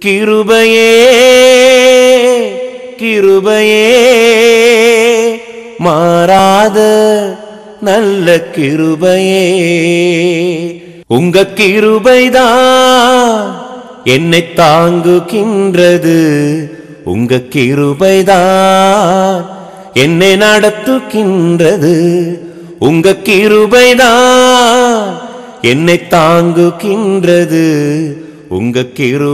கிருபையே கிருபையே மாறாத நல்ல கிருபையே உங்க கிருபைதான் என்னை தாங்குகின்றது உங்க கிருபைதான் என்னை நடத்துகின்றது உங்க கிருபைதான் என்னை தாங்குகின்றது உங்க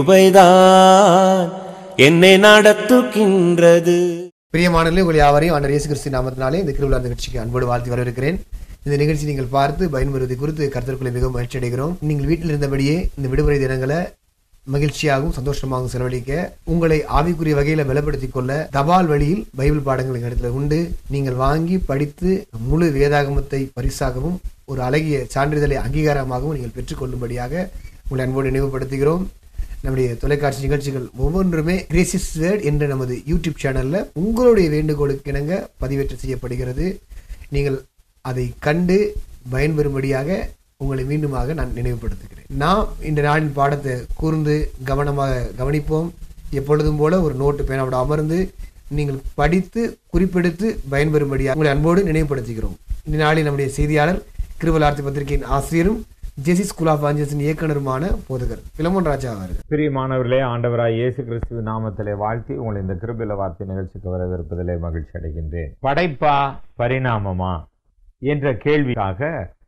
கிருபைதான் என்னை நடத்துகின்றது பிரியமானவர்களே உங்கள் யாவரையும் ஆண்டவர் இயேசு கிறிஸ்து நாமத்தினாலே இந்த கிருவிழா நிகழ்ச்சிக்கு அன்போடு வாழ்த்தி வரவேற்கிறேன் இந்த நிகழ்ச்சி நீங்கள் பார்த்து பயன்பெறுவது குறித்து கருத்திற்குள்ளே மிகவும் மகிழ்ச்சி அடைகிறோம் நீங்கள் வீட்டில் இருந்தபடியே இந்த விடுமுறை தினங்களை மகிழ்ச்சியாகவும் சந்தோஷமாகவும் செலவழிக்க உங்களை ஆவிக்குரிய வகையில பலப்படுத்திக் கொள்ள தபால் வழியில் பைபிள் பாடங்கள் எங்கள் இடத்துல உண்டு நீங்கள் வாங்கி படித்து முழு வேதாகமத்தை பரிசாகவும் ஒரு அழகிய சான்றிதழை அங்கீகாரமாகவும் நீங்கள் பெற்றுக்கொள்ளும்படியாக உங்களை அன்போடு நினைவுபடுத்துகிறோம் நம்முடைய தொலைக்காட்சி நிகழ்ச்சிகள் ஒவ்வொன்றுமே கிரேசிஸ் வேர்ட் என்ற நமது யூடியூப் சேனல்ல உங்களுடைய வேண்டுகோளுக்கு இணங்க பதிவேற்றம் செய்யப்படுகிறது நீங்கள் அதை கண்டு பயன்பெறும்படியாக உங்களை மீண்டுமாக நான் நினைவுபடுத்துகிறேன் நாம் இந்த நாளின் பாடத்தை கூர்ந்து கவனமாக கவனிப்போம் எப்பொழுதும் போல ஒரு நோட்டு பேனாவோட அமர்ந்து நீங்கள் படித்து குறிப்பெடுத்து பயன்பெறும்படியாக உங்களை அன்போடு நினைவுபடுத்துகிறோம் இந்த நாளில் நம்முடைய செய்தியாளர் கிருவலார்த்தி பத்திரிகையின் ஆசிரியரும் ஜெசி ஸ்கூல் ஆஃப் ஆஞ்சல்ஸின் இயக்குனருமான போதகர் பிலமோன் ராஜா அவர்கள் பிரியமானவர்களே ஆண்டவராய் இயேசு கிறிஸ்துவ நாமத்திலே வாழ்த்தி உங்களை இந்த கிருபில வார்த்தை நிகழ்ச்சிக்கு வரவேற்பதிலே மகிழ்ச்சி அடைகின்றேன் படைப்பா பரிணாமமா என்ற கேள்விக்காக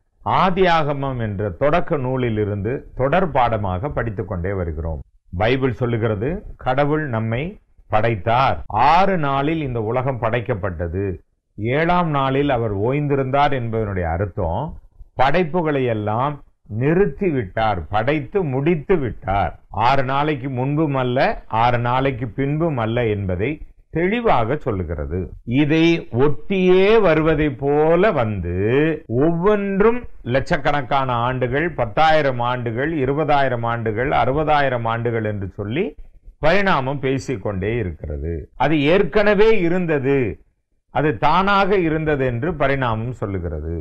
ஆதியாகமம் என்ற தொடக்க நூலிலிருந்து தொடர் பாடமாக படித்துக் கொண்டே வருகிறோம் பைபிள் சொல்லுகிறது கடவுள் நம்மை படைத்தார் ஆறு நாளில் இந்த உலகம் படைக்கப்பட்டது ஏழாம் நாளில் அவர் ஓய்ந்திருந்தார் என்பதனுடைய அர்த்தம் படைப்புகளை எல்லாம் நிறுத்தி விட்டார் படைத்து முடித்து விட்டார் ஆறு நாளைக்கு முன்பும் அல்ல ஆறு நாளைக்கு பின்பும் அல்ல என்பதை தெளிவாக சொல்லுகிறது இதை ஒட்டியே வருவதை போல வந்து ஒவ்வொன்றும் லட்சக்கணக்கான ஆண்டுகள் பத்தாயிரம் ஆண்டுகள் இருபதாயிரம் ஆண்டுகள் அறுபதாயிரம் ஆண்டுகள் என்று சொல்லி பரிணாமம் பேசிக்கொண்டே இருக்கிறது அது ஏற்கனவே இருந்தது அது தானாக இருந்தது என்று பரிணாமம் சொல்லுகிறது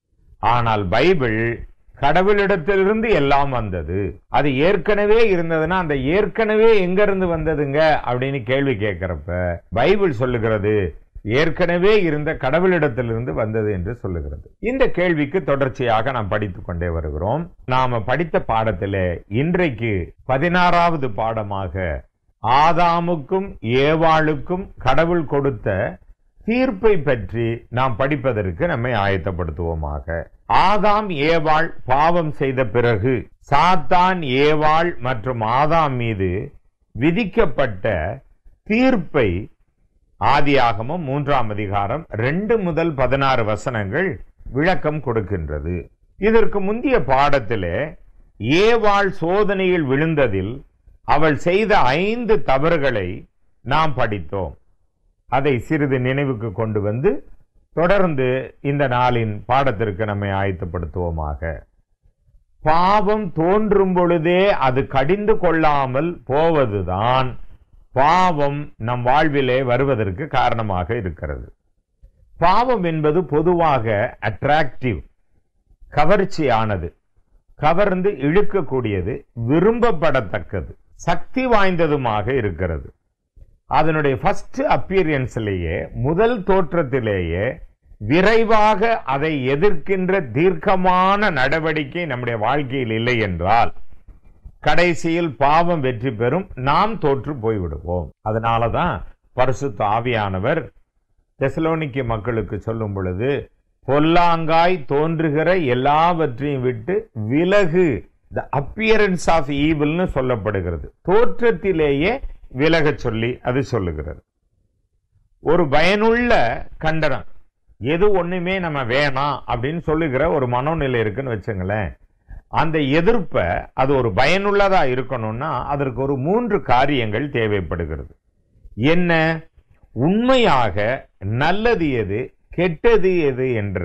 ஆனால் பைபிள் கடவுளிடத்திலிருந்து எல்லாம் வந்தது அது ஏற்கனவே இருந்ததுன்னா அந்த ஏற்கனவே எங்க இருந்து வந்ததுங்க அப்படின்னு கேள்வி கேட்கிறப்ப பைபிள் சொல்லுகிறது ஏற்கனவே இருந்த கடவுளிடத்திலிருந்து வந்தது என்று சொல்லுகிறது இந்த கேள்விக்கு தொடர்ச்சியாக நாம் படித்துக் கொண்டே வருகிறோம் நாம படித்த பாடத்திலே இன்றைக்கு பதினாறாவது பாடமாக ஆதாமுக்கும் ஏவாளுக்கும் கடவுள் கொடுத்த தீர்ப்பை பற்றி நாம் படிப்பதற்கு நம்மை ஆயத்தப்படுத்துவோமாக ஆதாம் ஏவாள் பாவம் செய்த பிறகு சாத்தான் ஏவாள் மற்றும் ஆதாம் மீது விதிக்கப்பட்ட தீர்ப்பை ஆதியாகமம் மூன்றாம் அதிகாரம் ரெண்டு முதல் பதினாறு வசனங்கள் விளக்கம் கொடுக்கின்றது இதற்கு முந்தைய பாடத்திலே ஏவாள் சோதனையில் விழுந்ததில் அவள் செய்த ஐந்து தவறுகளை நாம் படித்தோம் அதை சிறிது நினைவுக்கு கொண்டு வந்து தொடர்ந்து இந்த நாளின் பாடத்திற்கு நம்மை ஆயத்தப்படுத்துவோமாக பாவம் தோன்றும் பொழுதே அது கடிந்து கொள்ளாமல் போவதுதான் பாவம் நம் வாழ்விலே வருவதற்கு காரணமாக இருக்கிறது பாவம் என்பது பொதுவாக அட்ராக்டிவ் கவர்ச்சியானது கவர்ந்து இழுக்கக்கூடியது விரும்பப்படத்தக்கது சக்தி வாய்ந்ததுமாக இருக்கிறது அதனுடைய ஃபர்ஸ்ட் அப்பியரன்ஸ்லேயே முதல் தோற்றத்திலேயே விரைவாக அதை எதிர்க்கின்ற தீர்க்கமான நடவடிக்கை நம்முடைய வாழ்க்கையில் இல்லை என்றால் கடைசியில் பாவம் வெற்றி பெறும் நாம் தோற்று போய்விடுவோம் அதனாலதான் பரிசுத்த ஆவியானவர் தெசலோனிக்க மக்களுக்கு சொல்லும் பொழுது பொல்லாங்காய் தோன்றுகிற எல்லாவற்றையும் விட்டு விலகு த அப்பியரன்ஸ் ஆஃப் ஈவில்னு சொல்லப்படுகிறது தோற்றத்திலேயே விலக சொல்லி அது சொல்லுகிறது ஒரு பயனுள்ள கண்டனம் எது ஒண்ணுமே நம்ம வேணாம் அப்படின்னு சொல்லுகிற ஒரு மனோநிலை இருக்குன்னு வச்சுங்களேன் அந்த எதிர்ப்பை அது ஒரு பயனுள்ளதா இருக்கணும்னா அதற்கு ஒரு மூன்று காரியங்கள் தேவைப்படுகிறது என்ன உண்மையாக நல்லது எது கெட்டது எது என்ற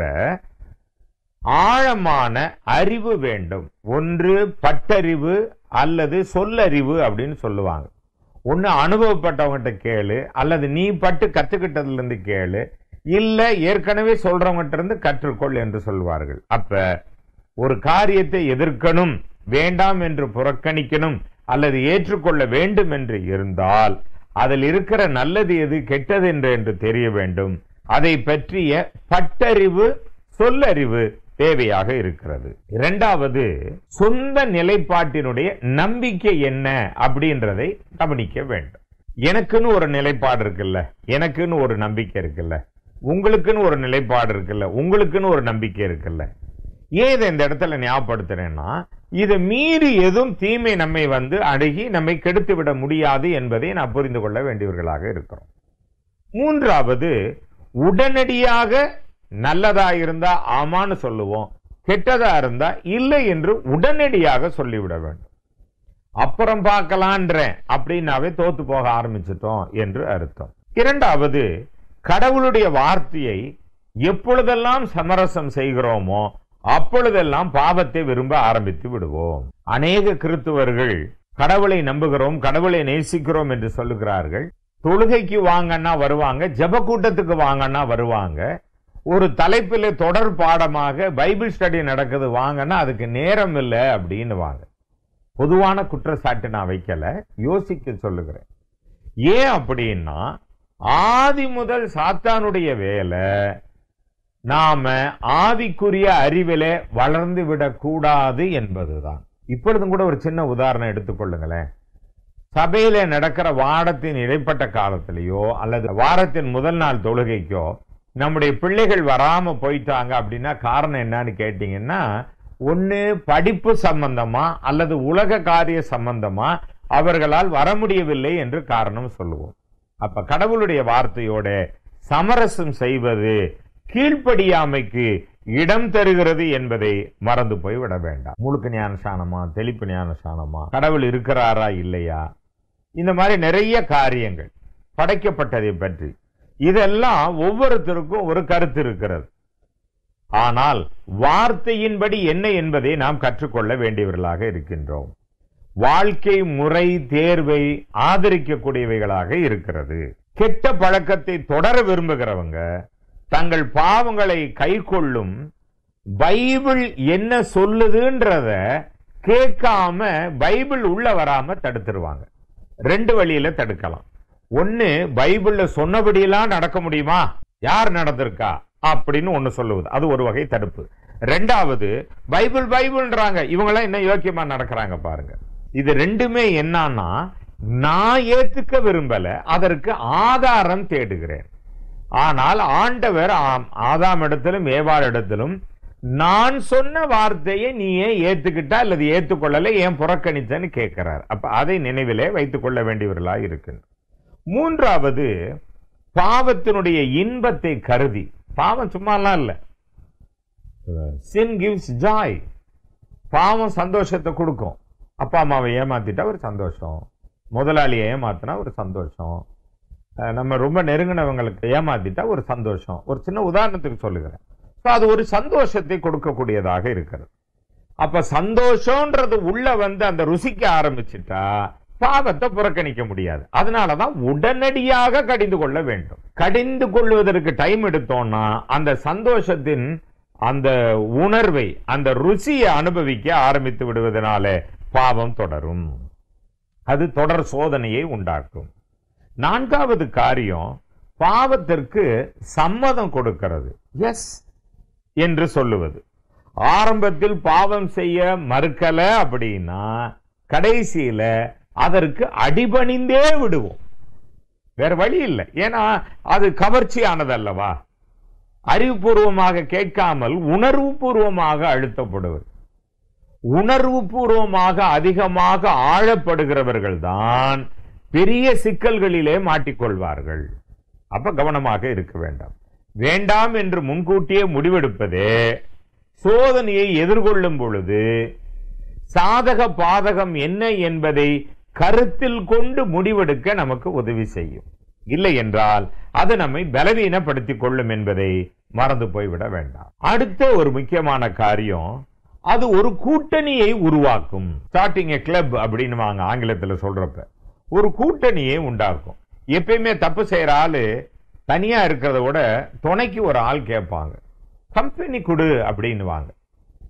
ஆழமான அறிவு வேண்டும் ஒன்று பட்டறிவு அல்லது சொல்லறிவு அப்படின்னு சொல்லுவாங்க ஒன்று அனுபவப்பட்டவங்ககிட்ட கேளு அல்லது நீ பட்டு கற்றுக்கிட்டதுல இருந்து கேளு இல்ல ஏற்கனவே சொல்றவங்ககிட்ட இருந்து கற்றுக்கொள் என்று சொல்வார்கள் அப்ப ஒரு காரியத்தை எதிர்க்கணும் வேண்டாம் என்று புறக்கணிக்கணும் அல்லது ஏற்றுக்கொள்ள வேண்டும் என்று இருந்தால் அதில் இருக்கிற நல்லது எது கெட்டது என்று என்று தெரிய வேண்டும் அதை பற்றிய பட்டறிவு சொல்லறிவு தேவையாக இருக்கிறது இரண்டாவது சொந்த நிலைப்பாட்டினுடைய நம்பிக்கை என்ன அப்படின்றதை கவனிக்க வேண்டும் எனக்குன்னு ஒரு நிலைப்பாடு இருக்குல்ல எனக்குன்னு ஒரு நம்பிக்கை இருக்குல்ல உங்களுக்குன்னு ஒரு நிலைப்பாடு இருக்குல்ல உங்களுக்குன்னு ஒரு நம்பிக்கை இருக்குல்ல ஏன் இதை இந்த இடத்துல ஞாபகப்படுத்துறேன்னா இதை மீறி எதுவும் தீமை நம்மை வந்து அணுகி நம்மை கெடுத்து விட முடியாது என்பதை நான் புரிந்து கொள்ள வேண்டியவர்களாக இருக்கிறோம் மூன்றாவது உடனடியாக நல்லதா இருந்தா ஆமான்னு சொல்லுவோம் கெட்டதா இருந்தா இல்லை என்று உடனடியாக சொல்லிவிட வேண்டும் அப்புறம் பார்க்கலான்றேன் அப்படின்னாவே தோத்து போக ஆரம்பிச்சிட்டோம் என்று அர்த்தம் இரண்டாவது கடவுளுடைய வார்த்தையை எப்பொழுதெல்லாம் சமரசம் செய்கிறோமோ அப்பொழுதெல்லாம் பாவத்தை விரும்ப ஆரம்பித்து விடுவோம் அநேக கிறித்துவர்கள் கடவுளை நம்புகிறோம் கடவுளை நேசிக்கிறோம் என்று சொல்லுகிறார்கள் தொழுகைக்கு வாங்கன்னா வருவாங்க ஜெப கூட்டத்துக்கு வாங்கன்னா வருவாங்க ஒரு தலைப்பில் தொடர் பாடமாக பைபிள் ஸ்டடி நடக்குது வாங்கன்னா அதுக்கு நேரம் இல்லை அப்படின்னு வாங்க பொதுவான குற்றச்சாட்டு நான் வைக்கல யோசிக்க சொல்லுகிறேன் ஏன் அப்படின்னா ஆதி முதல் சாத்தானுடைய வேலை நாம ஆவிக்குரிய அறிவிலே வளர்ந்து விடக்கூடாது என்பதுதான் இப்பொழுதும் கூட ஒரு சின்ன உதாரணம் எடுத்துக்கொள்ளுங்களேன் சபையில நடக்கிற வாரத்தின் இடைப்பட்ட காலத்திலேயோ அல்லது வாரத்தின் முதல் நாள் தொழுகைக்கோ நம்முடைய பிள்ளைகள் வராம போயிட்டாங்க அப்படின்னா காரணம் என்னன்னு கேட்டீங்கன்னா ஒண்ணு படிப்பு சம்பந்தமா அல்லது உலக காரிய சம்பந்தமா அவர்களால் வர முடியவில்லை என்று காரணம் சொல்லுவோம் அப்ப கடவுளுடைய வார்த்தையோட சமரசம் செய்வது கீழ்ப்படியாமைக்கு இடம் தருகிறது என்பதை மறந்து போய் விட வேண்டாம் முழுக்க ஞானசானமா தெளிப்பு ஞானசானமா கடவுள் இருக்கிறாரா இல்லையா இந்த மாதிரி நிறைய காரியங்கள் படைக்கப்பட்டதை பற்றி இதெல்லாம் ஒவ்வொருத்தருக்கும் ஒரு கருத்து இருக்கிறது ஆனால் வார்த்தையின்படி என்ன என்பதை நாம் கற்றுக்கொள்ள வேண்டியவர்களாக இருக்கின்றோம் வாழ்க்கை முறை தேர்வை ஆதரிக்கக்கூடியவைகளாக இருக்கிறது கெட்ட பழக்கத்தை தொடர விரும்புகிறவங்க தங்கள் பாவங்களை கைக்கொள்ளும் பைபிள் என்ன சொல்லுதுன்றத கேட்காம பைபிள் உள்ள வராம தடுத்துருவாங்க ரெண்டு வழியில தடுக்கலாம் ஒண்ணு பைபிள்ல சொன்னபடியெல்லாம் நடக்க முடியுமா யார் நடந்திருக்கா அப்படின்னு ஒண்ணு சொல்லுவது அது ஒரு வகை தடுப்பு ரெண்டாவது பைபிள் பைபிள்ன்றாங்க இவங்கெல்லாம் என்ன யோக்கியமா நடக்கிறாங்க பாருங்க இது ரெண்டுமே என்னன்னா நான் ஏத்துக்க விரும்பல அதற்கு ஆதாரம் தேடுகிறேன் ஆனால் ஆண்டவர் ஆம், ஆதாம் இடத்திலும் ஏவாள் இடத்திலும் நான் சொன்ன வார்த்தையை நீ ஏன் ஏத்துக்கிட்டா அல்லது ஏத்துக்கொள்ளல ஏன் புறக்கணித்தன்னு கேட்கிறார் அப்ப அதை நினைவிலே வைத்துக் கொள்ள வேண்டியவர்களா இருக்கு மூன்றாவது பாவத்தினுடைய இன்பத்தை கருதி பாவம் சும்மாலாம் இல்ல சின் கிவ்ஸ் ஜாய் பாவம் சந்தோஷத்தை கொடுக்கும் அப்பா அம்மாவை ஏமாத்திட்டா ஒரு சந்தோஷம் முதலாளியை ஏமாத்தினா ஒரு சந்தோஷம் அஹ் நம்ம ரொம்ப நெருங்கினவங்களுக்கு ஏமாத்திட்டா ஒரு சந்தோஷம் ஒரு சின்ன உதாரணத்துக்கு சொல்லுகிறேன் So, அது ஒரு சந்தோஷத்தை கொடுக்கக்கூடியதாக இருக்கிறது அப்ப சந்தோஷம்ன்றது உள்ள வந்து அந்த ருசிக்க ஆரம்பிச்சிட்டா பாவத்தை புறக்கணிக்க முடியாது அதனாலதான் உடனடியாக கடிந்து கொள்ள வேண்டும் கடிந்து கொள்வதற்கு டைம் எடுத்தோம்னா அந்த சந்தோஷத்தின் அந்த உணர்வை அந்த ருசியை அனுபவிக்க ஆரம்பித்து விடுவதனால பாவம் தொடரும் அது தொடர் சோதனையை உண்டாக்கும் நான்காவது காரியம் பாவத்திற்கு சம்மதம் கொடுக்கிறது எஸ் என்று சொல்லுவது ஆரம்பத்தில் பாவம் செய்ய மறுக்கல அப்படின்னா கடைசியில அதற்கு அடிபணிந்தே விடுவோம் வேற வழி இல்லை ஏன்னா அது கவர்ச்சியானது அல்லவா அறிவுபூர்வமாக கேட்காமல் உணர்வுபூர்வமாக அழுத்தப்படுவது உணர்வுபூர்வமாக அதிகமாக ஆழப்படுகிறவர்கள் தான் பெரிய சிக்கல்களிலே மாட்டிக்கொள்வார்கள் அப்ப கவனமாக இருக்க வேண்டாம் வேண்டாம் என்று முன்கூட்டியே முடிவெடுப்பதே சோதனையை எதிர்கொள்ளும் பொழுது சாதக பாதகம் என்ன என்பதை கருத்தில் கொண்டு முடிவெடுக்க நமக்கு உதவி செய்யும் இல்லை என்றால் அது நம்மை பலவீனப்படுத்திக் கொள்ளும் என்பதை மறந்து போய்விட வேண்டாம் அடுத்த ஒரு முக்கியமான காரியம் அது ஒரு கூட்டணியை உருவாக்கும் ஸ்டார்டிங் எ கிளப் அப்படின்னு வாங்க ஆங்கிலத்தில் சொல்றப்ப ஒரு கூட்டணியை உண்டாக்கும் எப்பயுமே தப்பு செய்யற ஆளு தனியா இருக்கிறத விட துணைக்கு ஒரு ஆள் கேட்பாங்க கம்பெனி கொடு அப்படின்னு வாங்க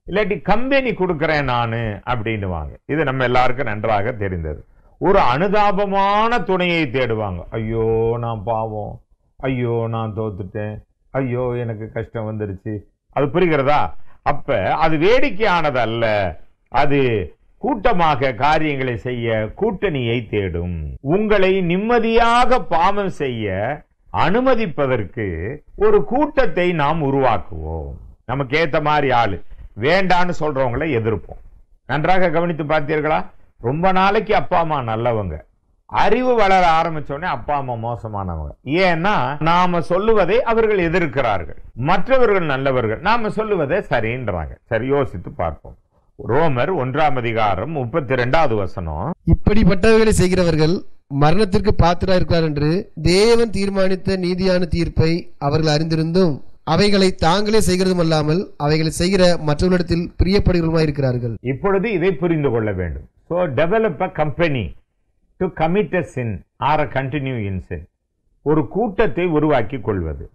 இல்லாட்டி கம்பெனி கொடுக்கறேன் நானு அப்படின்னுவாங்க இது நம்ம எல்லாருக்கும் நன்றாக தெரிந்தது ஒரு அனுதாபமான துணையை தேடுவாங்க ஐயோ நான் பாவம் ஐயோ நான் தோத்துட்டேன் ஐயோ எனக்கு கஷ்டம் வந்துருச்சு அது புரிகிறதா அப்ப அது வேடிக்கையானது அல்ல அது கூட்டமாக காரியங்களை செய்ய கூட்டணியை தேடும் உங்களை நிம்மதியாக பாவம் செய்ய அனுமதிப்பதற்கு ஒரு கூட்டத்தை நாம் உருவாக்குவோம் நமக்கு ஏத்த மாதிரி ஆளு வேண்டான்னு சொல்றவங்களை எதிர்ப்போம் நன்றாக கவனித்து பார்த்தீர்களா ரொம்ப நாளைக்கு அப்பா அம்மா நல்லவங்க அறிவு வளர ஆரம்பிச்ச உடனே அப்பா அம்மா மோசமானவங்க ஏன்னா நாம சொல்லுவதை அவர்கள் எதிர்க்கிறார்கள் மற்றவர்கள் நல்லவர்கள் நாம சொல்லுவதை சரின்றாங்க சரி யோசித்து பார்ப்போம் ரோமர் ஒன்றாம் அதிகாரம் முப்பத்தி ரெண்டாவது வசனம் இப்படிப்பட்டவைகளை செய்கிறவர்கள் மரணத்திற்கு பாத்திரா இருக்கிறார் என்று தேவன் தீர்மானித்த நீதியான தீர்ப்பை அவர்கள் அறிந்திருந்தும் அவைகளை தாங்களே செய்கிறதும் அல்லாமல் அவைகளை செய்கிற மற்றவர்களிடத்தில் பிரியப்படுகிறவருமாய் இருக்கிறார்கள் இப்பொழுது இதை புரிந்து கொள்ள வேண்டும் so develop a company to commit a sin or a continue in sin ஒரு கூட்டத்தை உருவாக்கி கொள்வது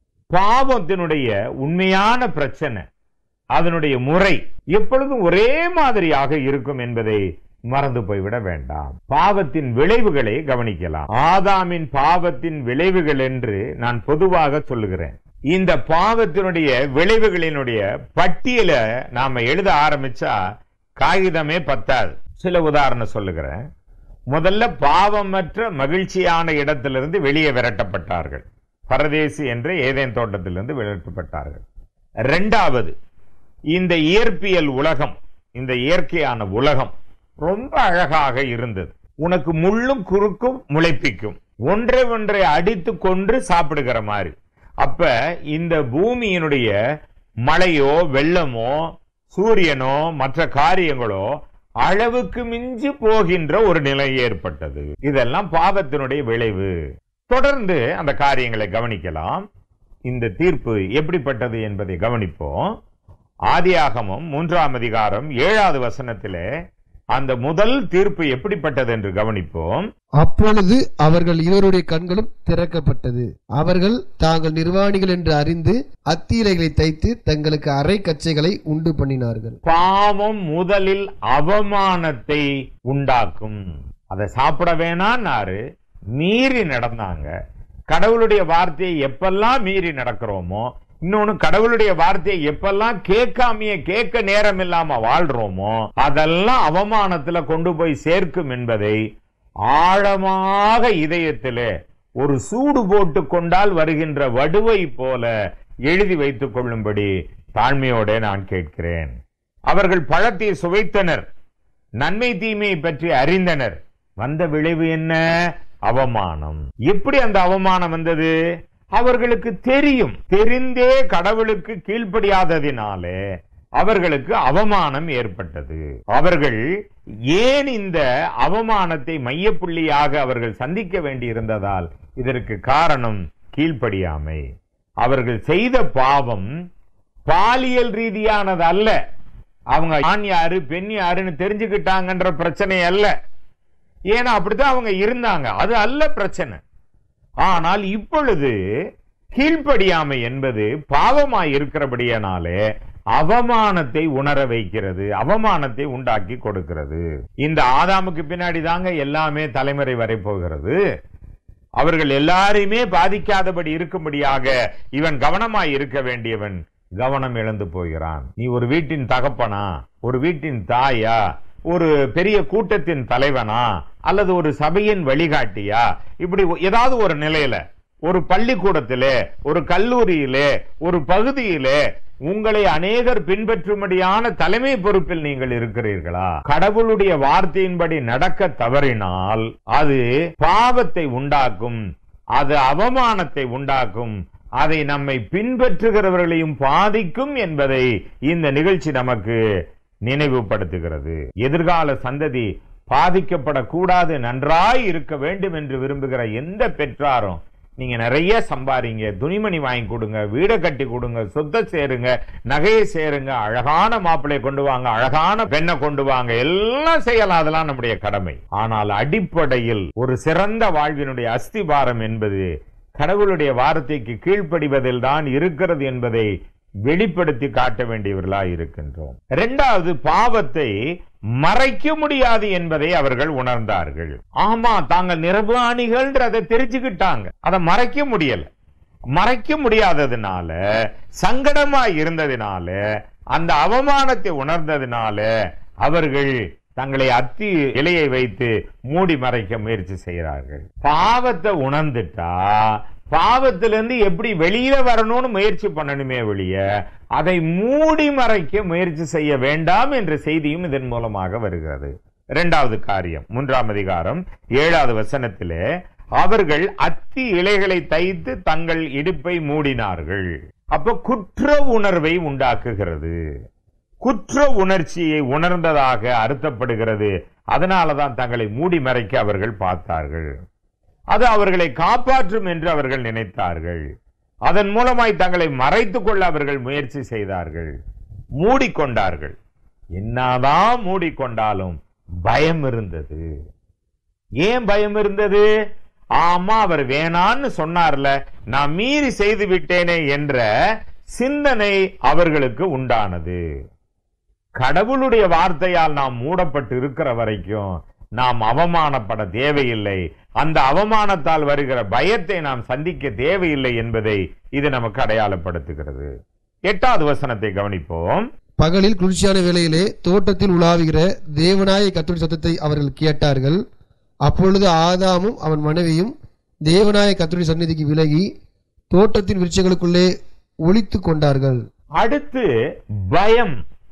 பாவத்தினுடைய உண்மையான பிரச்சனை அதனுடைய முறை எப்பொழுதும் ஒரே மாதிரியாக இருக்கும் என்பதை மறந்து போய்விட வேண்டாம் பாவத்தின் விளைவுகளை கவனிக்கலாம் ஆதாமின் பாவத்தின் விளைவுகள் என்று நான் பொதுவாக சொல்லுகிறேன் இந்த பாவத்தினுடைய விளைவுகளினுடைய பட்டியலை நாம எழுத ஆரம்பிச்சா காகிதமே பத்தாது சில உதாரணம் சொல்லுகிறேன் முதல்ல பாவமற்ற மகிழ்ச்சியான இடத்திலிருந்து வெளியே விரட்டப்பட்டார்கள் பரதேசி என்ற ஏதேன் தோட்டத்திலிருந்து விரட்டப்பட்டார்கள் இரண்டாவது இந்த இயற்பியல் உலகம் இந்த இயற்கையான உலகம் ரொம்ப அழகாக இருந்தது உனக்கு முள்ளும் குறுக்கும் முளைப்பிக்கும் ஒன்றை ஒன்றை அடித்து கொன்று சாப்பிடுகிற மாதிரி அப்ப இந்த பூமியினுடைய மழையோ வெள்ளமோ சூரியனோ மற்ற காரியங்களோ அளவுக்கு மிஞ்சி போகின்ற ஒரு நிலை ஏற்பட்டது இதெல்லாம் பாவத்தினுடைய விளைவு தொடர்ந்து அந்த காரியங்களை கவனிக்கலாம் இந்த தீர்ப்பு எப்படிப்பட்டது என்பதை கவனிப்போம் ஆதியாகமம் மூன்றாம் அதிகாரம் ஏழாவது வசனத்திலே அந்த முதல் தீர்ப்பு எப்படிப்பட்டது என்று கவனிப்போம் அப்பொழுது அவர்கள் இருவருடைய கண்களும் திறக்கப்பட்டது அவர்கள் தாங்கள் நிர்வாணிகள் என்று அறிந்து அத்தீரைகளை தைத்து தங்களுக்கு அரை கச்சைகளை உண்டு பண்ணினார்கள் பாவம் முதலில் அவமானத்தை உண்டாக்கும் அதை சாப்பிட வேணான்னாரு மீறி நடந்தாங்க கடவுளுடைய வார்த்தையை எப்பெல்லாம் மீறி நடக்கிறோமோ இன்னொன்னு கடவுளுடைய வார்த்தையை எப்பெல்லாம் கேட்காமையே கேட்க நேரம் இல்லாம வாழ்றோமோ அதெல்லாம் அவமானத்துல கொண்டு போய் சேர்க்கும் என்பதை ஆழமாக இதயத்திலே ஒரு சூடு போட்டு கொண்டால் வருகின்ற வடுவை போல எழுதி வைத்துக் கொள்ளும்படி தாழ்மையோட நான் கேட்கிறேன் அவர்கள் பழத்தை சுவைத்தனர் நன்மை தீமையை பற்றி அறிந்தனர் வந்த விளைவு என்ன அவமானம் எப்படி அந்த அவமானம் வந்தது அவர்களுக்கு தெரியும் தெரிந்தே கடவுளுக்கு கீழ்ப்படியாததினாலே அவர்களுக்கு அவமானம் ஏற்பட்டது அவர்கள் ஏன் இந்த அவமானத்தை மையப்புள்ளியாக அவர்கள் சந்திக்க வேண்டியிருந்ததால் இதற்கு காரணம் கீழ்ப்படியாமை அவர்கள் செய்த பாவம் பாலியல் ரீதியானது அல்ல அவங்க ஆண் யாரு பெண் யாருன்னு தெரிஞ்சுக்கிட்டாங்கன்ற பிரச்சனை அல்ல ஏன்னா அப்படித்தான் அவங்க இருந்தாங்க அது அல்ல பிரச்சனை ஆனால் இப்பொழுது கீழ்ப்படியாமை என்பது பாவமாய் இருக்கிறபடியானாலே அவமானத்தை உணர வைக்கிறது அவமானத்தை உண்டாக்கி கொடுக்கிறது இந்த ஆதாமுக்கு பின்னாடி தாங்க எல்லாமே தலைமுறை வரை போகிறது அவர்கள் எல்லாரையுமே பாதிக்காதபடி இருக்கும்படியாக இவன் கவனமாய் இருக்க வேண்டியவன் கவனம் இழந்து போகிறான் நீ ஒரு வீட்டின் தகப்பனா ஒரு வீட்டின் தாயா ஒரு பெரிய கூட்டத்தின் தலைவனா அல்லது ஒரு சபையின் வழிகாட்டியா இப்படி ஏதாவது ஒரு நிலையில ஒரு பள்ளிக்கூடத்திலே ஒரு கல்லூரியிலே ஒரு பகுதியிலே உங்களை அநேகர் பின்பற்றும்படியான தலைமை பொறுப்பில் நீங்கள் இருக்கிறீர்களா கடவுளுடைய வார்த்தையின்படி நடக்க தவறினால் அது பாவத்தை உண்டாக்கும் அது அவமானத்தை உண்டாக்கும் அதை நம்மை பின்பற்றுகிறவர்களையும் பாதிக்கும் என்பதை இந்த நிகழ்ச்சி நமக்கு நினைவுபடுத்துகிறது எதிர்கால சந்ததி பாதிக்கப்படக்கூடாது நன்றாய் இருக்க வேண்டும் என்று விரும்புகிற எந்த பெற்றாரும் நீங்க நிறைய சம்பாரிங்க துணிமணி வாங்கி கொடுங்க வீடை கட்டி கொடுங்க சொத்தை சேருங்க நகையை சேருங்க அழகான மாப்பிள்ளையை கொண்டு வாங்க அழகான பெண்ணை கொண்டு வாங்க எல்லாம் செய்யலாம் அதெல்லாம் நம்முடைய கடமை ஆனால் அடிப்படையில் ஒரு சிறந்த வாழ்வினுடைய அஸ்திபாரம் என்பது கடவுளுடைய வார்த்தைக்கு கீழ்ப்படிவதில் தான் இருக்கிறது என்பதை வெளிப்படுத்தி காட்ட வேண்டியவர்களா இருக்கின்றோம் இரண்டாவது பாவத்தை மறைக்க முடியாது என்பதை அவர்கள் உணர்ந்தார்கள் ஆமா தாங்கள் நிரபாணிகள்ன்றதை தெரிஞ்சுக்கிட்டாங்க அதை மறைக்க முடியல மறைக்க முடியாததுனால சங்கடமா இருந்ததினால அந்த அவமானத்தை உணர்ந்ததினால அவர்கள் தங்களை அத்தி இலையை வைத்து மூடி மறைக்க முயற்சி செய்கிறார்கள் பாவத்தை உணர்ந்துட்டா பாவத்திலிருந்து எப்படி வெளியில வரணும்னு முயற்சி பண்ணணுமே வெளிய அதை மூடி மறைக்க முயற்சி செய்ய வேண்டாம் என்ற செய்தியும் இதன் மூலமாக வருகிறது இரண்டாவது காரியம் மூன்றாம் அதிகாரம் ஏழாவது வசனத்திலே அவர்கள் அத்தி இலைகளை தைத்து தங்கள் இடுப்பை மூடினார்கள் அப்ப குற்ற உணர்வை உண்டாக்குகிறது குற்ற உணர்ச்சியை உணர்ந்ததாக அர்த்தப்படுகிறது அதனாலதான் தங்களை மூடி மறைக்க அவர்கள் பார்த்தார்கள் அது அவர்களை காப்பாற்றும் என்று அவர்கள் நினைத்தார்கள் அதன் மூலமாய் தங்களை மறைத்துக் கொள்ள அவர்கள் முயற்சி செய்தார்கள் மூடிக்கொண்டார்கள் என்னதான் மூடிக்கொண்டாலும் பயம் இருந்தது ஏன் பயம் இருந்தது ஆமா அவர் வேணான்னு சொன்னார்ல நான் மீறி செய்து விட்டேனே என்ற சிந்தனை அவர்களுக்கு உண்டானது கடவுளுடைய வார்த்தையால் நாம் மூடப்பட்டு இருக்கிற வரைக்கும் நாம் அவமானப்பட தேவையில்லை அந்த அவமானத்தால் வருகிற பயத்தை நாம் சந்திக்க தேவையில்லை என்பதை இது நமக்கு அடையாளப்படுத்துகிறது எட்டாவது வசனத்தை கவனிப்போம் பகலில் குளிர்ச்சியான வேளையிலே தோட்டத்தில் உலாவுகிற தேவனாய கத்துடைய சத்தத்தை அவர்கள் கேட்டார்கள் அப்பொழுது ஆதாமும் அவன் மனைவியும் தேவனாய கத்துடைய சந்நிதிக்கு விலகி தோட்டத்தின் விருட்சங்களுக்குள்ளே ஒளித்து கொண்டார்கள் அடுத்து பயம்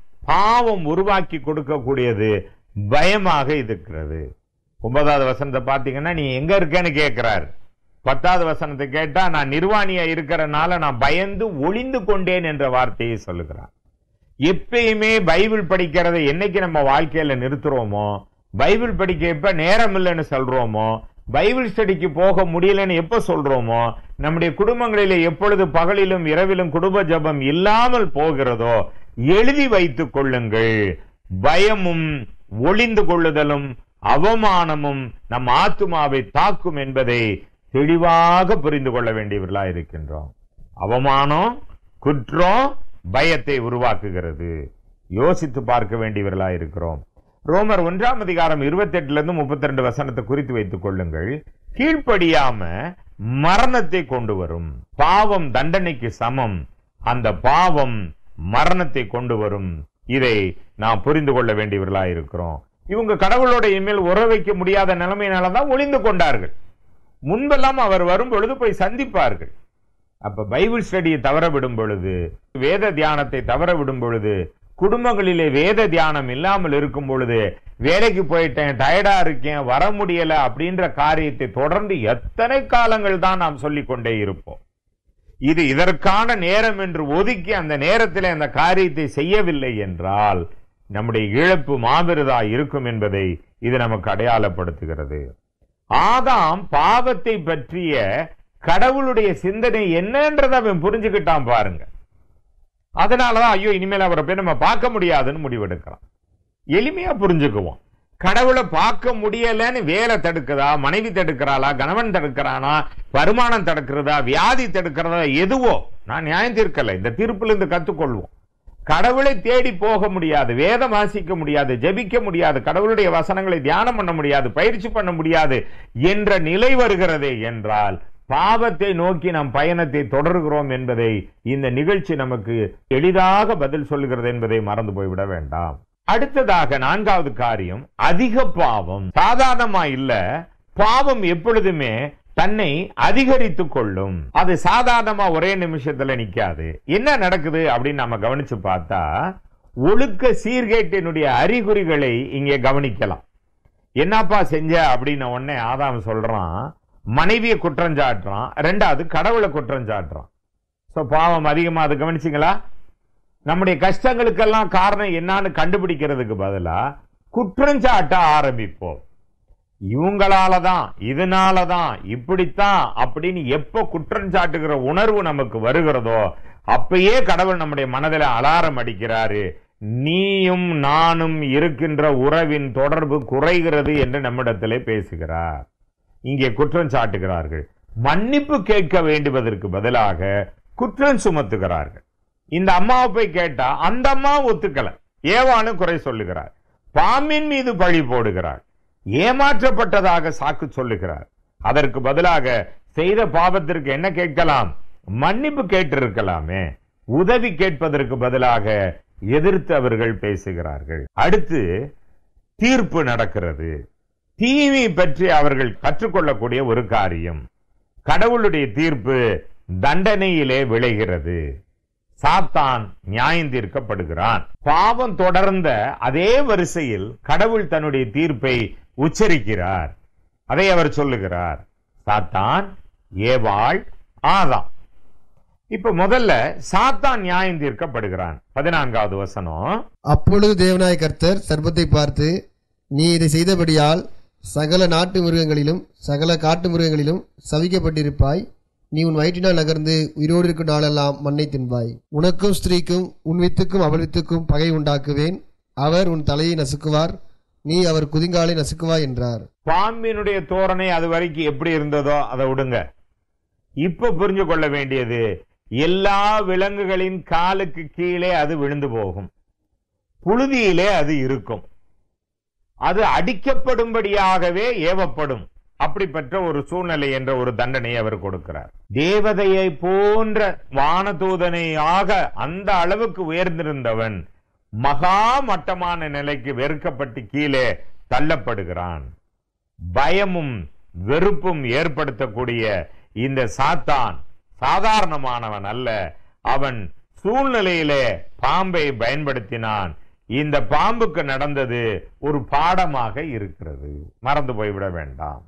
பாவம் உருவாக்கி கொடுக்கக்கூடியது பயமாக இருக்கிறது ஒன்பதாவது வசனத்தை பார்த்தீங்கன்னா நீ எங்க இருக்கேன்னு கேட்கிறார் பத்தாவது வசனத்தை கேட்டா நான் நிர்வாணியா இருக்கிறனால நான் பயந்து ஒளிந்து கொண்டேன் என்ற வார்த்தையை சொல்லுகிறார் எப்பயுமே பைபிள் படிக்கிறதை என்னைக்கு நம்ம வாழ்க்கையில நிறுத்துறோமோ பைபிள் படிக்க எப்ப நேரம் இல்லைன்னு சொல்றோமோ பைபிள் ஸ்டடிக்கு போக முடியலன்னு எப்ப சொல்றோமோ நம்முடைய குடும்பங்களிலே எப்பொழுது பகலிலும் இரவிலும் குடும்ப ஜபம் இல்லாமல் போகிறதோ எழுதி வைத்துக் கொள்ளுங்கள் பயமும் ஒளிந்து கொள்ளுதலும் அவமானமும் நம் ஆத்துமாவை தாக்கும் என்பதை தெளிவாக புரிந்து கொள்ள வேண்டியவர்களா இருக்கின்றோம் அவமானம் குற்றம் பயத்தை உருவாக்குகிறது யோசித்து பார்க்க வேண்டியவர்களா இருக்கிறோம் ரோமர் ஒன்றாம் அதிகாரம் இருபத்தி எட்டுல இருந்து முப்பத்தி ரெண்டு வசனத்தை குறித்து வைத்துக் கொள்ளுங்கள் கீழ்ப்படியாம மரணத்தை கொண்டு வரும் பாவம் தண்டனைக்கு சமம் அந்த பாவம் மரணத்தை கொண்டு வரும் இதை நாம் புரிந்து கொள்ள வேண்டியவர்களா இருக்கிறோம் இவங்க கடவுளோட இனிமேல் உற வைக்க முடியாத நிலைமையினால தான் ஒளிந்து கொண்டார்கள் முன்பெல்லாம் அவர் வரும் பொழுது போய் சந்திப்பார்கள் அப்ப பைபிள் ஸ்டடியை தவற விடும் பொழுது வேத தியானத்தை தவற விடும் பொழுது குடும்பங்களிலே வேத தியானம் இல்லாமல் இருக்கும் பொழுது வேலைக்கு போயிட்டேன் டயர்டா இருக்கேன் வர முடியல அப்படின்ற காரியத்தை தொடர்ந்து எத்தனை காலங்கள் தான் நாம் சொல்லிக் கொண்டே இருப்போம் இது இதற்கான நேரம் என்று ஒதுக்கி அந்த நேரத்தில் அந்த காரியத்தை செய்யவில்லை என்றால் நம்முடைய இழப்பு மாபெரிதா இருக்கும் என்பதை இது நமக்கு அடையாளப்படுத்துகிறது ஆதாம் பாவத்தை பற்றிய கடவுளுடைய சிந்தனை என்னன்றதை அவன் புரிஞ்சுக்கிட்டான் பாருங்க அதனாலதான் ஐயோ இனிமேல் அவரை போய் நம்ம பார்க்க முடியாதுன்னு முடிவெடுக்கிறான் எளிமையா புரிஞ்சுக்குவோம் கடவுளை பார்க்க முடியலன்னு வேலை தடுக்குதா மனைவி தடுக்கிறாளா கணவன் தடுக்கிறானா வருமானம் தடுக்கிறதா வியாதி தடுக்கிறதா எதுவோ நான் நியாயம் தீர்க்கல இந்த தீர்ப்புல இருந்து கத்துக்கொள்வோம் கடவுளை தேடி போக முடியாது வேதம் வாசிக்க முடியாது ஜெபிக்க முடியாது கடவுளுடைய வசனங்களை தியானம் பண்ண முடியாது பயிற்சி பண்ண முடியாது என்ற நிலை வருகிறதே என்றால் பாவத்தை நோக்கி நாம் பயணத்தை தொடர்கிறோம் என்பதை இந்த நிகழ்ச்சி நமக்கு எளிதாக பதில் சொல்லுகிறது என்பதை மறந்து போய்விட வேண்டாம் அடுத்ததாக நான்காவது காரியம் அதிக பாவம் சாதாரணமா இல்ல பாவம் எப்பொழுதுமே தன்னை அதிகரித்துக் கொள்ளும் அது சாதாரணமா ஒரே நிமிஷத்துல நிக்காது என்ன நடக்குது அப்படின்னு நம்ம கவனிச்சு பார்த்தா ஒழுக்க சீர்கேட்டினுடைய அறிகுறிகளை இங்கே கவனிக்கலாம் என்னப்பா செஞ்ச அப்படின்னு உடனே ஆதாம் சொல்றான் மனைவியை குற்றம் சாட்டுறான் ரெண்டாவது கடவுளை குற்றம் சாட்டுறான் சோ பாவம் அதிகமா அது கவனிச்சிங்களா நம்முடைய கஷ்டங்களுக்கெல்லாம் காரணம் என்னன்னு கண்டுபிடிக்கிறதுக்கு பதிலா குற்றம் சாட்ட ஆரம்பிப்போம் இவங்களால தான் இதனால தான் இப்படித்தான் அப்படின்னு எப்ப குற்றம் சாட்டுகிற உணர்வு நமக்கு வருகிறதோ அப்பயே கடவுள் நம்முடைய மனதில் அலாரம் அடிக்கிறாரு நீயும் நானும் இருக்கின்ற உறவின் தொடர்பு குறைகிறது என்று நம்மிடத்திலே பேசுகிறார் இங்கே குற்றம் சாட்டுகிறார்கள் மன்னிப்பு கேட்க வேண்டுவதற்கு பதிலாக குற்றம் சுமத்துகிறார்கள் இந்த அம்மாவை போய் கேட்டா அந்த அம்மா ஒத்துக்கல ஏவானு குறை சொல்லுகிறார் பாம்பின் மீது பழி போடுகிறார் ஏமாற்றப்பட்டதாக சாக்கு சொல்லுகிறார் அதற்கு பதிலாக செய்த பாவத்திற்கு என்ன கேட்கலாம் மன்னிப்பு கேட்டிருக்கலாமே உதவி கேட்பதற்கு பதிலாக எதிர்த்து அவர்கள் பேசுகிறார்கள் அடுத்து தீர்ப்பு நடக்கிறது தீமை பற்றி அவர்கள் கற்றுக்கொள்ளக்கூடிய ஒரு காரியம் கடவுளுடைய தீர்ப்பு தண்டனையிலே விளைகிறது சாத்தான் நியாயம் தீர்க்கப்படுகிறான் பாவம் தொடர்ந்த அதே வரிசையில் கடவுள் தன்னுடைய தீர்ப்பை உச்சரிக்கிறார் அதை அவர் சொல்லுகிறார் சாத்தான் ஏவாள் ஆதாம் இப்ப முதல்ல சாத்தான் நியாயம் தீர்க்கப்படுகிறான் பதினான்காவது வசனம் அப்பொழுது தேவனாய கர்த்தர் சர்ப்பத்தை பார்த்து நீ இதை செய்தபடியால் சகல நாட்டு மிருகங்களிலும் சகல காட்டு மிருகங்களிலும் சவிக்கப்பட்டிருப்பாய் நீ உன் வயிற்றினால் நகர்ந்து உயிரோடு இருக்கும் நாளெல்லாம் மண்ணை தின்பாய் உனக்கும் ஸ்திரீக்கும் உன் வித்துக்கும் அவள் வித்துக்கும் பகை உண்டாக்குவேன் அவர் உன் தலையை நசுக்குவார் நீ அவர் குதிங்காலை நசுக்குவாய் என்றார் பாம்பினுடைய தோரணை அது வரைக்கும் எப்படி இருந்ததோ அதை விடுங்க இப்ப புரிஞ்சு கொள்ள வேண்டியது எல்லா விலங்குகளின் காலுக்கு கீழே அது விழுந்து போகும் புழுதியிலே அது இருக்கும் அது அடிக்கப்படும்படியாகவே ஏவப்படும் அப்படிப்பட்ட ஒரு சூழ்நிலை என்ற ஒரு தண்டனையை அவர் கொடுக்கிறார் தேவதையை போன்ற வானதூதனையாக அந்த அளவுக்கு உயர்ந்திருந்தவன் மகா மட்டமான நிலைக்கு வெறுக்கப்பட்டு கீழே தள்ளப்படுகிறான் பயமும் வெறுப்பும் ஏற்படுத்தக்கூடிய இந்த சாத்தான் சாதாரணமானவன் அல்ல அவன் சூழ்நிலையிலே பாம்பை பயன்படுத்தினான் இந்த பாம்புக்கு நடந்தது ஒரு பாடமாக இருக்கிறது மறந்து போய்விட வேண்டாம்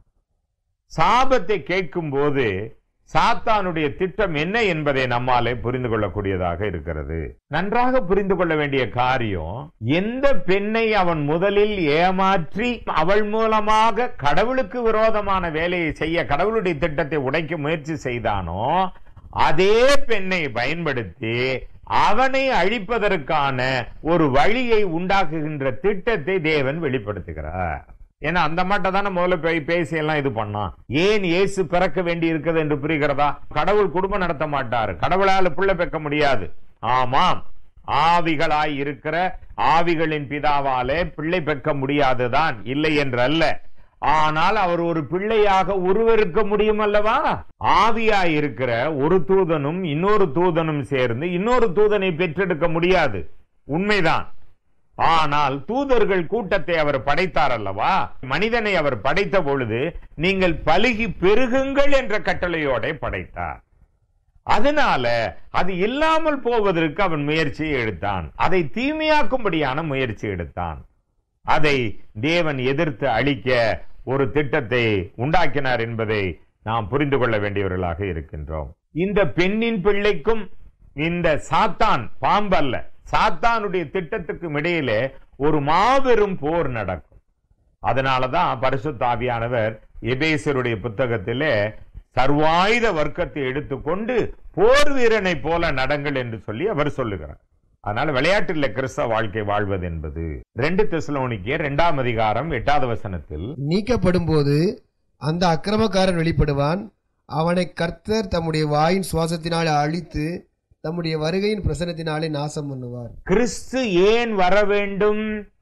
சாபத்தை கேட்கும் போது சாத்தானுடைய திட்டம் என்ன என்பதை நம்மாலே புரிந்து கொள்ளக்கூடியதாக இருக்கிறது நன்றாக புரிந்து கொள்ள வேண்டிய காரியம் எந்த பெண்ணை அவன் முதலில் ஏமாற்றி அவள் மூலமாக கடவுளுக்கு விரோதமான வேலையை செய்ய கடவுளுடைய திட்டத்தை உடைக்க முயற்சி செய்தானோ அதே பெண்ணை பயன்படுத்தி அவனை அழிப்பதற்கான ஒரு வழியை உண்டாக்குகின்ற திட்டத்தை தேவன் வெளிப்படுத்துகிறார் ஏன்னா அந்த மாட்ட தானே முதல்ல போய் பேசி எல்லாம் இது பண்ணான் ஏன் இயேசு பிறக்க வேண்டி இருக்குது என்று புரிகிறதா கடவுள் குடும்பம் நடத்த மாட்டார் கடவுளால பிள்ளை பெக்க முடியாது ஆமாம் ஆவிகளாய் இருக்கிற ஆவிகளின் பிதாவாலே பிள்ளை பெக்க முடியாதுதான் இல்லை என்று அல்ல ஆனால் அவர் ஒரு பிள்ளையாக உருவெடுக்க முடியும் அல்லவா ஆவியாய் இருக்கிற ஒரு தூதனும் இன்னொரு தூதனும் சேர்ந்து இன்னொரு தூதனை பெற்றெடுக்க முடியாது உண்மைதான் ஆனால் தூதர்கள் கூட்டத்தை அவர் படைத்தார் அல்லவா மனிதனை அவர் படைத்த பொழுது நீங்கள் பலுகி பெருகுங்கள் என்ற கட்டளையோட படைத்தார் அதனால அது இல்லாமல் போவதற்கு அவன் முயற்சியை எடுத்தான் அதை தீமையாக்கும்படியான முயற்சி எடுத்தான் அதை தேவன் எதிர்த்து அழிக்க ஒரு திட்டத்தை உண்டாக்கினார் என்பதை நாம் புரிந்து கொள்ள வேண்டியவர்களாக இருக்கின்றோம் இந்த பெண்ணின் பிள்ளைக்கும் இந்த சாத்தான் பாம்பல்ல சாத்தானுடைய திட்டத்துக்கும் இடையிலே ஒரு மாபெரும் போர் நடக்கும் அதனாலதான் பரிசுத்த ஆவியானவர் எபேசருடைய புத்தகத்திலே சர்வாயுத வர்க்கத்தை எடுத்துக்கொண்டு போர் வீரனை போல நடங்கள் என்று சொல்லி அவர் சொல்லுகிறார் அதனால விளையாட்டில் கிறிஸ்தவ வாழ்க்கை வாழ்வது என்பது ரெண்டு தெசலோனிக்கே இரண்டாம் அதிகாரம் எட்டாவது வசனத்தில் நீக்கப்படும் போது அந்த அக்கிரமக்காரன் வெளிப்படுவான் அவனை கர்த்தர் தம்முடைய வாயின் சுவாசத்தினால் அழித்து தம்முடைய வருகையின் பிரசனத்தினாலே நாசம் பண்ணுவார் கிறிஸ்து ஏன் வர வேண்டும்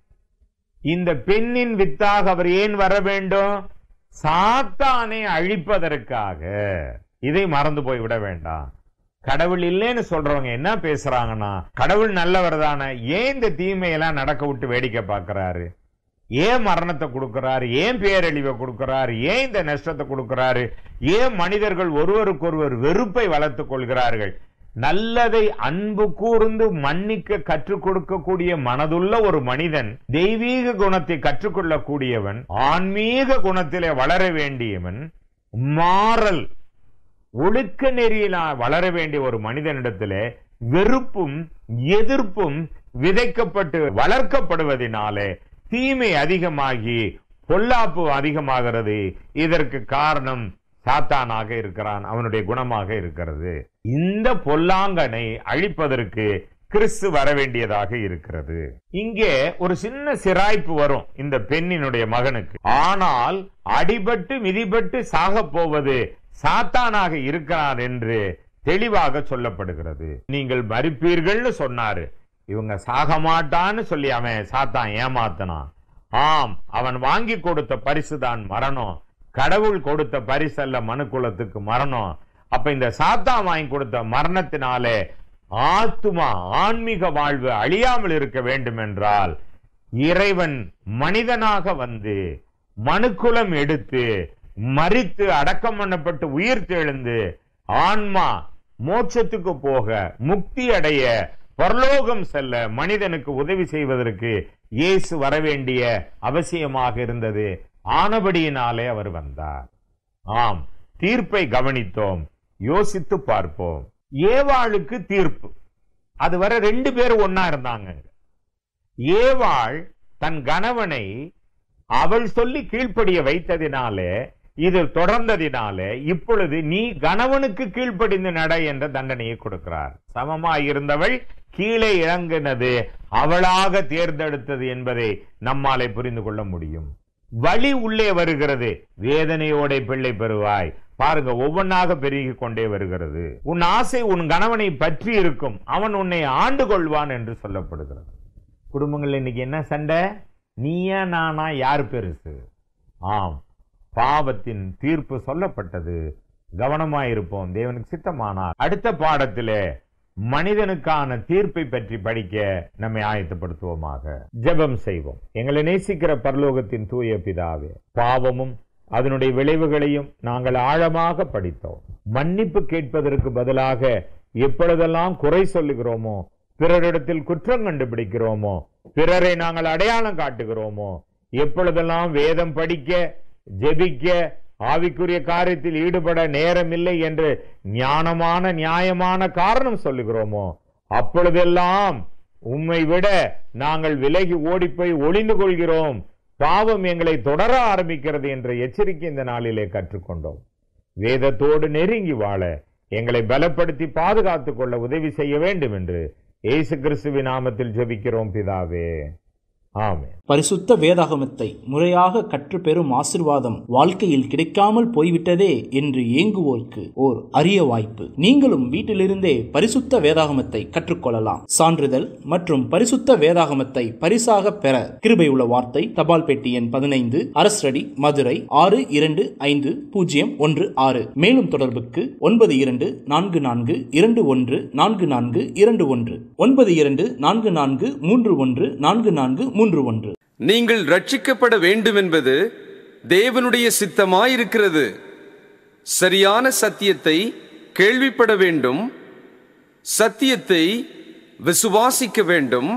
இந்த பெண்ணின் வித்தாக அவர் ஏன் வர வேண்டும் சாத்தானை அழிப்பதற்காக இதை மறந்து போய் விட வேண்டாம் கடவுள் இல்லைன்னு சொல்றவங்க என்ன பேசுறாங்கன்னா கடவுள் நல்லவர் தானே ஏன் இந்த தீமையெல்லாம் நடக்க விட்டு வேடிக்கை பார்க்கறாரு ஏன் மரணத்தை கொடுக்கறாரு ஏன் பேரழிவை கொடுக்கறாரு ஏன் இந்த நஷ்டத்தை கொடுக்கறாரு ஏன் மனிதர்கள் ஒருவருக்கொருவர் வெறுப்பை வளர்த்துக் கொள்கிறார்கள் நல்லதை அன்பு கூர்ந்து மன்னிக்க கற்றுக் கொடுக்கக்கூடிய மனதுள்ள ஒரு மனிதன் தெய்வீக குணத்தை கற்றுக்கொள்ளக்கூடியவன் ஆன்மீக குணத்திலே வளர வேண்டியவன் மாறல் ஒழுக்க நெறியில வளர வேண்டிய ஒரு மனிதனிடத்திலே வெறுப்பும் எதிர்ப்பும் விதைக்கப்பட்டு வளர்க்கப்படுவதனாலே தீமை அதிகமாகி பொல்லாப்பு அதிகமாகிறது இதற்கு காரணம் சாத்தானாக இருக்கிறான் அவனுடைய குணமாக இருக்கிறது இந்த பொல்லாங்கனை அழிப்பதற்கு கிறிஸ்து வர வேண்டியதாக இருக்கிறது இங்கே ஒரு சின்ன சிராய்ப்பு வரும் இந்த பெண்ணினுடைய மகனுக்கு ஆனால் அடிபட்டு மிதிபட்டு சாகப் போவது சாத்தானாக இருக்கிறார் என்று தெளிவாக சொல்லப்படுகிறது நீங்கள் மறிப்பீர்கள்னு சொன்னாரு இவங்க சாக மாட்டான்னு சொல்லி அவன் சாத்தான் ஏமாத்தனான் ஆம் அவன் வாங்கி கொடுத்த பரிசுதான் மரணம் கடவுள் கொடுத்த பரிசல்ல மனுக்குலத்துக்கு மரணம் அப்ப இந்த சாத்தான் வாங்கி கொடுத்த மரணத்தினாலே ஆத்துமா ஆன்மீக வாழ்வு அழியாமல் இருக்க வேண்டும் என்றால் இறைவன் மனிதனாக வந்து மனுக்குலம் எடுத்து மரித்து அடக்கம் பண்ணப்பட்டு உயிர் தெழுந்து ஆன்மா மோட்சத்துக்கு போக முக்தி அடைய பரலோகம் செல்ல மனிதனுக்கு உதவி செய்வதற்கு இயேசு வரவேண்டிய அவசியமாக இருந்தது ஆனபடியினாலே அவர் வந்தார் ஆம் தீர்ப்பை கவனித்தோம் யோசித்து பார்ப்போம் ஏவாளுக்கு தீர்ப்பு அதுவரை ரெண்டு பேரும் ஒன்னா இருந்தாங்க ஏவாள் தன் கணவனை அவள் சொல்லி கீழ்ப்படிய வைத்ததினாலே இது தொடர்ந்ததினாலே இப்பொழுது நீ கணவனுக்கு கீழ்ப்படிந்து நட என்ற தண்டனையை கொடுக்கிறார் சமமாய் இருந்தவள் கீழே இறங்கினது அவளாக தேர்ந்தெடுத்தது என்பதை நம்மாலே புரிந்து கொள்ள முடியும் வழி உள்ளே வருகிறது வேதனையோட பிள்ளை பெறுவாய் பாருங்க ஒவ்வொன்னாக பெருகி கொண்டே வருகிறது உன் ஆசை உன் கணவனை பற்றி இருக்கும் அவன் உன்னை ஆண்டு கொள்வான் என்று சொல்லப்படுகிறது குடும்பங்கள் இன்னைக்கு என்ன சண்டை நீயா நானா யார் பெருசு ஆம் பாவத்தின் தீர்ப்பு சொல்லப்பட்டது கவனமாயிருப்போம் தேவனுக்கு சித்தமானார் அடுத்த பாடத்திலே மனிதனுக்கான தீர்ப்பை பற்றி படிக்க நம்மை ஆயத்தப்படுத்துவோமாக ஜெபம் செய்வோம் எங்களை நேசிக்கிற பரலோகத்தின் தூய பிதாவே பாவமும் அதனுடைய விளைவுகளையும் நாங்கள் ஆழமாக படித்தோம் மன்னிப்பு கேட்பதற்கு பதிலாக எப்பொழுதெல்லாம் குறை சொல்லுகிறோமோ பிறரிடத்தில் குற்றம் கண்டுபிடிக்கிறோமோ பிறரை நாங்கள் அடையாளம் காட்டுகிறோமோ எப்பொழுதெல்லாம் வேதம் படிக்க ஜெபிக்க ஆவிக்குரிய காரியத்தில் ஈடுபட நேரமில்லை என்று ஞானமான நியாயமான காரணம் சொல்லுகிறோமோ அப்பொழுதெல்லாம் உம்மை விட நாங்கள் விலகி ஓடிப்போய் ஒளிந்து கொள்கிறோம் பாவம் எங்களை தொடர ஆரம்பிக்கிறது என்ற எச்சரிக்கை இந்த நாளிலே கற்றுக்கொண்டோம் வேதத்தோடு நெருங்கி வாழ எங்களை பலப்படுத்தி பாதுகாத்துக் கொள்ள உதவி செய்ய வேண்டும் என்று இயேசு கிறிஸ்துவின் நாமத்தில் ஜெபிக்கிறோம் பிதாவே ஆமென் பரிசுத்த வேதாகமத்தை முறையாக கற்றுப்பெறும் ஆசிர்வாதம் வாழ்க்கையில் கிடைக்காமல் போய்விட்டதே என்று ஏங்குவோருக்கு ஓர் அரிய வாய்ப்பு நீங்களும் வீட்டிலிருந்தே பரிசுத்த வேதாகமத்தை கற்றுக்கொள்ளலாம் சான்றிதழ் மற்றும் பரிசுத்த வேதாகமத்தை பரிசாக பெற கிருபையுள்ள வார்த்தை தபால் பெட்டி எண் பதினைந்து அரசடி மதுரை ஆறு இரண்டு ஐந்து பூஜ்ஜியம் ஒன்று ஆறு மேலும் தொடர்புக்கு ஒன்பது இரண்டு நான்கு நான்கு இரண்டு ஒன்று நான்கு நான்கு இரண்டு ஒன்று ஒன்பது இரண்டு நான்கு நான்கு மூன்று ஒன்று நான்கு நான்கு மூன்று ஒன்று நீங்கள் ரட்சிக்கப்பட வேண்டும் என்பது தேவனுடைய சித்தமாயிருக்கிறது சரியான சத்தியத்தை கேள்விப்பட வேண்டும் சத்தியத்தை விசுவாசிக்க வேண்டும்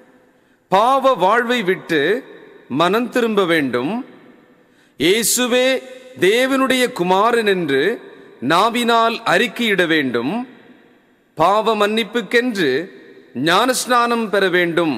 பாவ வாழ்வை விட்டு மனம் திரும்ப வேண்டும் இயேசுவே தேவனுடைய குமாரன் என்று நாவினால் அறிக்கையிட வேண்டும் பாவ மன்னிப்புக்கென்று ஞானஸ்நானம் பெற வேண்டும்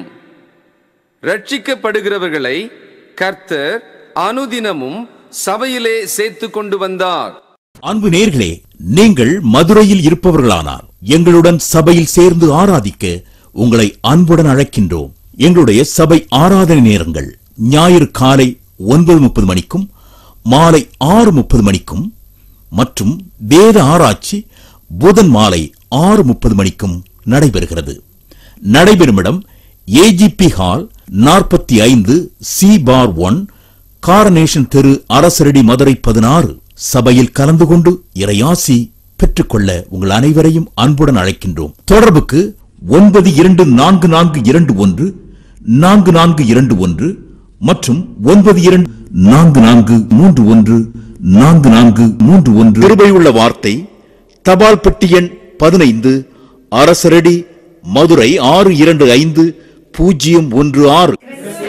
ரட்சிக்கப்படுகிறவர்களை கர்த்தர் அனுதினமும் சபையிலே சேர்த்து கொண்டு வந்தார் அன்பு நேர்களே நீங்கள் மதுரையில் இருப்பவர்களானார் எங்களுடன் சபையில் சேர்ந்து ஆராதிக்க உங்களை அன்புடன் அழைக்கின்றோம் எங்களுடைய சபை ஆராதனை நேரங்கள் ஞாயிறு காலை ஒன்பது முப்பது மணிக்கும் மாலை ஆறு முப்பது மணிக்கும் மற்றும் வேத ஆராய்ச்சி புதன் மாலை ஆறு முப்பது மணிக்கும் நடைபெறுகிறது நடைபெறும் இடம் ஏஜிபி ஹால் நாற்பத்தி ஐந்து சி பார் ஒன் காரனேஷன் தெரு அரசரடி மதுரை பதினாறு சபையில் கலந்து கொண்டு இறையாசி பெற்றுக்கொள்ள உங்கள் அனைவரையும் அன்புடன் அழைக்கின்றோம் தொடர்புக்கு ஒன்பது இரண்டு நான்கு நான்கு இரண்டு ஒன்று நான்கு நான்கு இரண்டு ஒன்று மற்றும் ஒன்பது இரண்டு நான்கு நான்கு மூன்று ஒன்று நான்கு நான்கு மூன்று ஒன்று கிருபையுள்ள வார்த்தை தபால் பெட்டி எண் பதினைந்து அரசரடி மதுரை ஆறு இரண்டு ஐந்து பூஜ்ஜியம் ஒன்று ஆறு